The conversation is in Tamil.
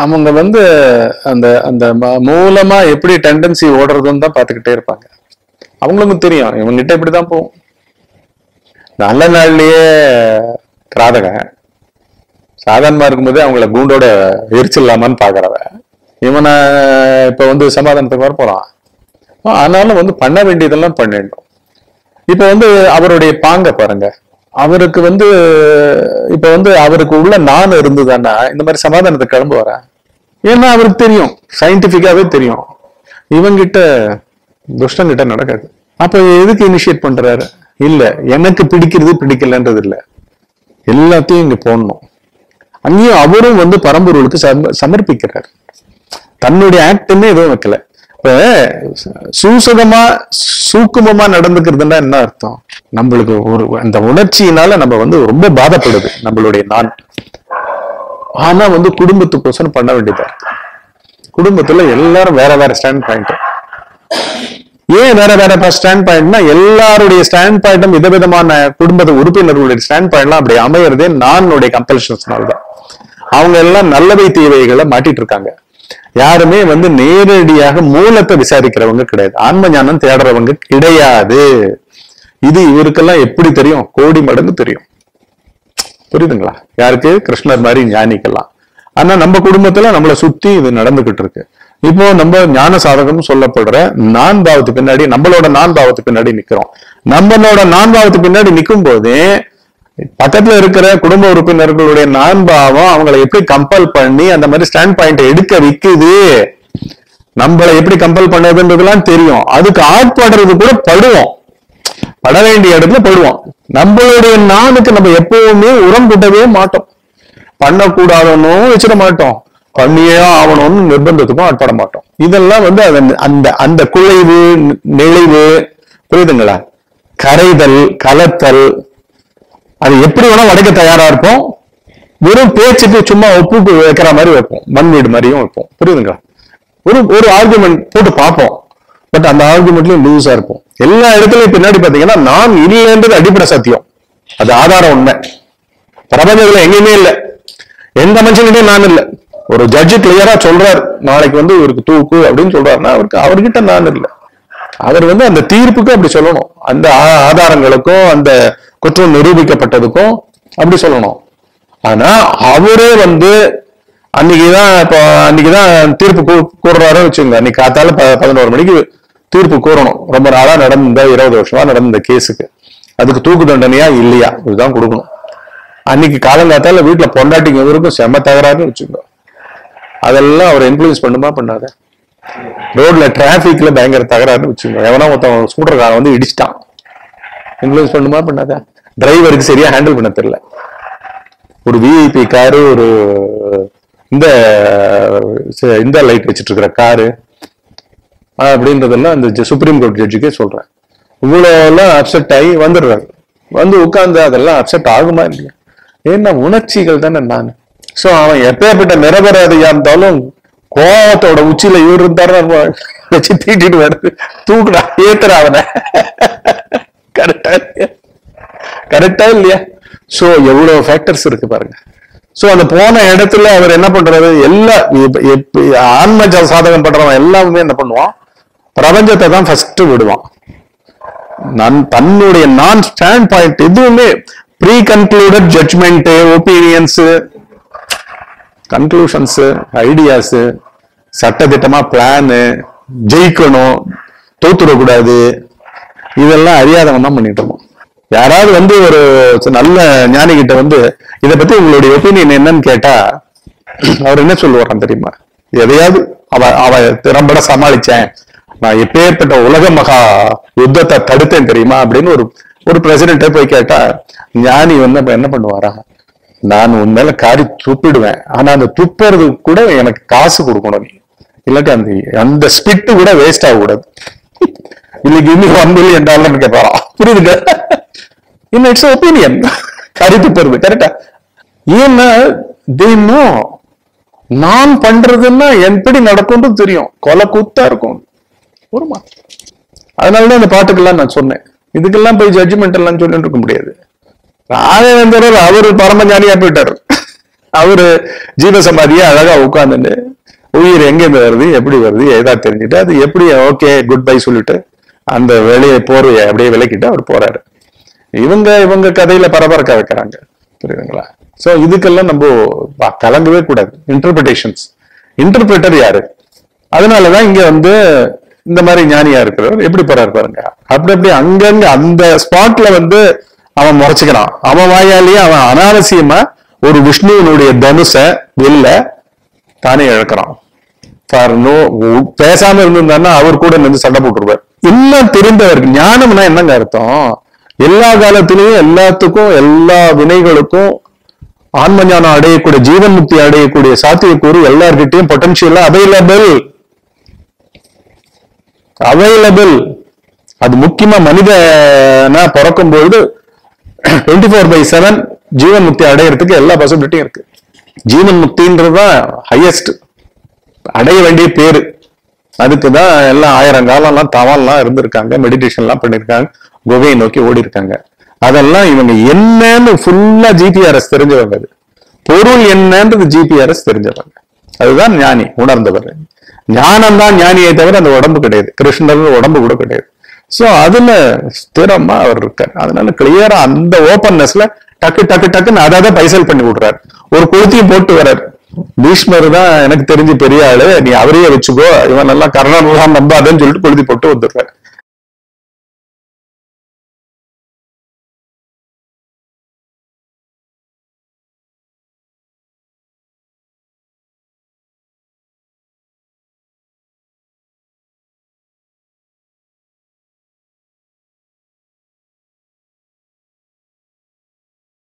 அவங்க வந்து அந்த அந்த ம- மூலமா எப்படி டெண்டன்சி ஓடுறதுன்னு தான் பார்த்துக்கிட்டே இருப்பாங்க அவங்களுக்கும் தெரியும் இவங்கிட்ட இப்படிதான் போகும் நல்ல நாள்லயே கிராதகன் சாதாரணமா இருக்கும்போதே அவங்கள கூண்டோட எரிச்சிடலாமான்னு பாக்குறவ இவனை இப்ப வந்து சமாதானத்துக்கு வர போறான் ஆனாலும் வந்து பண்ண வேண்டியதெல்லாம் பண்ணிடணும் இப்ப வந்து அவருடைய பாங்க பாருங்க அவருக்கு வந்து இப்ப வந்து அவருக்கு உள்ள நான் இருந்ததுன்னா இந்த மாதிரி சமாதானத்துக்கு கிளம்பு வரேன் ஏன்னா அவருக்கு தெரியும் சயின்டிபிக்காவே தெரியும் இவங்கிட்ட துஷ்டங்கிட்ட நடக்காது அப்ப எதுக்கு இனிஷியேட் பண்றாரு இல்ல எனக்கு பிடிக்கிறது பிடிக்கலன்றது இல்ல எல்லாத்தையும் இங்க போடணும் அங்கேயும் அவரும் வந்து பரம்பொருளுக்கு சம- சமர்ப்பிக்கிறார் தன்னுடைய ஆக்டுமே எதுவும் வைக்கல இப்ப சூசகமா சூக்குமமா நடந்துக்கிறதுன்னா என்ன அர்த்தம் நம்மளுக்கு ஒரு அந்த உணர்ச்சியினால நம்ம வந்து ரொம்ப பாதப்படுது நம்மளுடைய நான் ஆனா வந்து குடும்பத்துக்கோசரம் பண்ண வேண்டியதா இருக்கு குடும்பத்துல எல்லாரும் வேற வேற ஸ்டாண்ட் பாயிண்ட் ஏன் வேற வேற ஸ்டாண்ட் பாயிண்ட்னா எல்லாருடைய ஸ்டாண்ட் பாயிண்ட்டும் விதவிதமான குடும்ப உறுப்பினர்களுடைய ஸ்டாண்ட் பாயிண்ட்லாம் அப்படி அமையறதே நானுடைய கம்பல்ஷன்ஸ்னால தான் அவங்க எல்லாம் நல்லவை தீவைகளை மாட்டிட்டு இருக்காங்க யாருமே வந்து நேரடியாக மூலத்தை விசாரிக்கிறவங்க கிடையாது ஆன்ம ஞானம் தேடுறவங்க கிடையாது இது இவருக்கெல்லாம் எப்படி தெரியும் கோடி மடங்கு தெரியும் புரியுதுங்களா யாருக்கு கிருஷ்ணர் மாதிரி ஞானிக்கெல்லாம் ஆனா நம்ம குடும்பத்துல நம்மளை சுத்தி இது நடந்துகிட்டு இருக்கு இப்போ நம்ம ஞான சாதகம் சொல்லப்படுற நான் பாவத்து பின்னாடி நம்மளோட நான் பாவத்து பின்னாடி நிக்கிறோம் நம்மளோட நான் பாவத்து பின்னாடி நிக்கும் போதே பக்கத்துல இருக்கிற குடும்ப உறுப்பினர்களுடைய நான் பாவம் அவங்களை எப்படி கம்பல் பண்ணி அந்த மாதிரி ஸ்டாண்ட் பாயிண்ட் எடுக்க வைக்குது நம்மளை எப்படி கம்பல் பண்ணதுன்றதுலாம் தெரியும் அதுக்கு ஆட்படுறது கூட படுவோம் பட வேண்டிய இடத்துல படுவோம் நம்மளுடைய நானுக்கு நம்ம எப்பவுமே உரம் கூட்டவே மாட்டோம் பண்ணக்கூடாதுன்னு வச்சிட மாட்டோம் பண்ணியே ஆகணும்னு நிர்பந்தத்துக்கும் ஆட்பட மாட்டோம் இதெல்லாம் வந்து அதன் அந்த அந்த குழைவு நெளிவு புரியுதுங்களா கரைதல் கலத்தல் அது எப்படி வேணா உடைக்க தயாரா இருப்போம் வெறும் பேச்சுக்கு சும்மா ஒப்புக்கு வைக்கிற மாதிரி வைப்போம் மண் வீடு மாதிரியும் வைப்போம் புரியுதுங்களா ஒரு ஒரு ஆர்குமெண்ட் போட்டு பார்ப்போம் பட் அந்த ஆர்குமெண்ட்லயும் லூஸா இருப்போம் எல்லா இடத்துலயும் பின்னாடி பாத்தீங்கன்னா நான் இல்லைன்றது அடிப்படை சத்தியம் அது ஆதாரம் உண்மை பிரபஞ்சத்துல எங்கேயுமே இல்லை எந்த மனுஷன்கிட்டயும் நான் இல்லை ஒரு ஜட்ஜு கிளியரா சொல்றாரு நாளைக்கு வந்து இவருக்கு தூக்கு அப்படின்னு சொல்றாருன்னா அவருக்கு அவர்கிட்ட நான் இல்லை அவர் வந்து அந்த தீர்ப்புக்கு அப்படி சொல்லணும் அந்த ஆ- ஆதாரங்களுக்கும் அந்த குற்றம் நிரூபிக்கப்பட்டதுக்கும் அப்படி சொல்லணும் ஆனா அவரே வந்து அன்னைக்குதான் இப்போ அன்னைக்குதான் தீர்ப்பு கூ- கூறுறாருன்னு வச்சுங்க அன்னைக்கு காத்தால ப- பதினோரு மணிக்கு தீர்ப்பு கூறணும் ரொம்ப நாளா நடந்த இருபது வருஷமா நடந்த கேஸுக்கு அதுக்கு தூக்கு தண்டனையா இல்லையா இதுதான் கொடுக்கணும் அன்னைக்கு காலங்காத்தால வீட்டுல பொண்டாட்டிங்க இவருக்கும் செம்ம தகராறுன்னு வச்சுக்கோ அதெல்லாம் அவர் இன்ஃபுளுன்ஸ் பண்ணுமா பண்ணாத ரோட்ல டிராபிக்ல பயங்கர தகராறுன்னு வச்சுக்கோ எவனா ஒருத்தன் ஸ்கூட்டர் காரை வந்து இடிச்சிட்டான் இன்ஃபுளுன்ஸ் பண்ணுமா பண்ணாத டிரைவருக்கு சரியா ஹேண்டில் பண்ண தெரியல ஒரு விஐபி காரு ஒரு இந்த ச- இந்த லைட் வச்சிட்டு இருக்கிற காரு அப்படின்றதெல்லாம் அந்த சுப்ரீம் கோர்ட் ஜட்ஜுக்கே சொல்றேன் இவ்வளோ எல்லாம் அப்செட் ஆகி வந்துடுறாரு வந்து உட்கார்ந்து அதெல்லாம் அப்செட் ஆகுமா இல்லையா ஏன்னா உணர்ச்சிகள் தானே நான் சோ அவன் எப்பேற்பட்ட நிரபராதியா இருந்தாலும் கோவத்தோட உச்சியில இவர் இருந்தாரு வச்சு தீட்டிட்டு வருது தூக்குடா ஏத்துறா அவனை கரெக்டா இல்லையா கரெக்டா இல்லையா சோ எவ்வளவு ஃபேக்டர்ஸ் இருக்கு பாருங்க சோ அந்த போன இடத்துல அவர் என்ன பண்றாரு எல்லா இப்ப- இப்ப ஆன்ம ஜ- சாதகம் பண்றவன் எல்லாமே என்ன பண்ணுவான் பிரபஞ்சத்தை தான் ஃபர்ஸ்ட் விடுவான் நான் தன்னுடைய நான் ஸ்டாண்ட் பாயிண்ட் எதுவுமே pre concluded judgment opinions conclusions ideas சட்டத்திட்டமா பிளானு ஜெயிக்கணும் தோத்துடக்கூடாது இதெல்லாம் அறியாதவன் தான் பண்ணிட்டு இருப்போம் யாராவது வந்து ஒரு நல்ல ஞானி கிட்ட வந்து இதை பத்தி உங்களுடைய ஒப்பீனியன் என்னன்னு கேட்டா அவர் என்ன சொல்லுவாராம் தெரியுமா எதையாவது அவ அவ திறம்பட சமாளிச்சேன் நான் எப்பேற்பட்ட உலக மகா யுத்தத்தை தடுத்தேன் தெரியுமா அப்படின்னு ஒரு ஒரு பிரசிடென்ட்டே போய் கேட்டா ஞானி வந்து அப்ப என்ன பண்ணுவாரா நான் உன் மேல காரி துப்பிடுவேன் ஆனா அந்த துப்புறது கூட எனக்கு காசு கொடுக்கணும் நீ இல்லாட்டி அந்த அந்த ஸ்பிட்டு கூட வேஸ்ட் ஆகக்கூடாது இன்னைக்கு இன்னைக்கு ஒன் மில்லியன் டாலர் கேட்பாரா புரியுதுங்க இன்னும் இட்ஸ் ஒப்பீனியன் கறி துப்புறது கரெக்டா ஏன்னா தே நோ நான் பண்றதுன்னா எப்படி நடக்கும்னு தெரியும் கொலை கூத்தா இருக்கும் ஒருமா அதனாலதான் இந்த பாட்டுக்கெல்லாம் நான் சொன்னேன் இதுக்கெல்லாம் போய் ஜட்ஜ்மெண்ட் எல்லாம் சொல்லிட்டு இருக்க முடியாது ராகவேந்தரர் அவர் பரமஞானியா போயிட்டாரு அவரு ஜீவசமாதியா அழகா உட்கார்ந்துட்டு உயிர் எங்க இருந்து வருது எப்படி வருது ஏதா தெரிஞ்சுட்டு அது எப்படி ஓகே குட் பை சொல்லிட்டு அந்த வெளியே போர்வையை அப்படியே விலக்கிட்டு அவர் போறாரு இவங்க இவங்க கதையில பரபரக்க வைக்கிறாங்க புரியுதுங்களா சோ இதுக்கெல்லாம் நம்ம ப- கலங்கவே கூடாது இன்டர்பிரிட்டேஷன்ஸ் இன்டர்பிரேட்டர் யாரு அதனாலதான் இங்க வந்து இந்த மாதிரி ஞானியா இருக்கிறவர் எப்படி போறாரு பாருங்க அப்படி அப்படி அங்கங்க அந்த ஸ்பாட்ல வந்து அவன் முறைச்சுக்கிறான் அவன் வாயாலேயே அவன் அனாவசியமா ஒரு விஷ்ணுவினுடைய தனுச வில்ல தானே இழக்கிறான் ஃபார் நோ பேசாம இருந்திருந்தாருன்னா அவர் கூட நின்று சண்டை போட்டுருவார் எல்லாம் தெரிந்தவருக்கு ஞானம்னா என்னங்க அர்த்தம் எல்லா காலத்திலையும் எல்லாத்துக்கும் எல்லா வினைகளுக்கும் ஆன்ம ஞானம் அடையக்கூடிய ஜீவன் முக்தி அடையக்கூடிய சாத்தியக்கூறு எல்லார்கிட்டயும் பொட்டன்ஷியலா அவைலபிள் அவைலபிள் அது முக்கியமா மனிதனா பிறக்கும் பொழுது டுவெண்ட்டி ஃபோர் பை செவன் ஜீவன் முக்தி அடையறதுக்கு எல்லா பாசிபிலிட்டியும் இருக்கு ஜீவன் முக்தின்றதுதான் ஹையஸ்ட் அடைய வேண்டிய பேரு அதுக்கு தான் எல்லாம் ஆயிரம் காலம்லாம் தவால்லாம் இருந்திருக்காங்க மெடிடேஷன்லாம் பண்ணிருக்காங்க குகையை நோக்கி ஓடி இருக்காங்க அதெல்லாம் இவங்க என்னன்னு ஃபுல்லா ஜிபிஆர்எஸ் தெரிஞ்சவங்க அது பொருள் என்னன்றது ஜிபிஆர்எஸ் தெரிஞ்சவங்க அதுதான் ஞானி உணர்ந்தவர் ஞானம் தான் ஞானியை தவிர அந்த உடம்பு கிடையாது கிருஷ்ணர் உடம்பு கூட கிடையாது சோ அதுல ஸ்திரமா அவர் இருக்கார் அதனால கிளியரா அந்த ஓப்பன்னஸ்ல டக்கு டக்கு டக்குன்னு அதை அதை பைசல் பண்ணி விடுறாரு ஒரு கொளுத்தியும் போட்டு வர்றாரு பீஷ்மர் தான் எனக்கு தெரிஞ்சு பெரிய ஆளு நீ அவரையே வச்சுக்கோ இவன் எல்லாம் கர்ணன் நம்பாதன்னு சொல்லிட்டு கொளுத்தி போட்டு வந்துடுறாரு